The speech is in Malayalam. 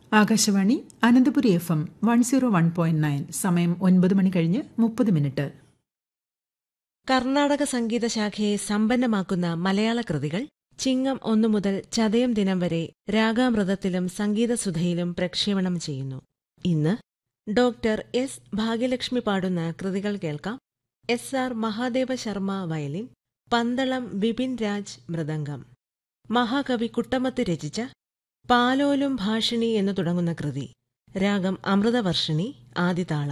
Akashvani Ananthapuri F M one zero one point nine സമയം ഒൻപത് മണി കഴിഞ്ഞ് മുപ്പത് മിനിറ്റ് കർണാടക സംഗീത ശാഖയെ സമ്പന്നമാക്കുന്ന മലയാള കൃതികൾ ചിങ്ങം ഒന്നു മുതൽ ചതയം ദിനം വരെ രാഗാമൃതത്തിലും സംഗീതസുധയിലും പ്രക്ഷേപണം ചെയ്യുന്നു ഇന്ന് ഡോക്ടർ എസ് ഭാഗ്യലക്ഷ്മി പാടുന്ന കൃതികൾ കേൾക്കാം S R Mahadeva Sharma violin Pandalam Vipin Raj mridangam മഹാകവി കുട്ടമത്ത് രചിച്ച പാലോലും ഭാഷിണി എന്നു തുടങ്ങുന്ന കൃതി രാഗം അമൃതവർഷിണി ആദിതാളം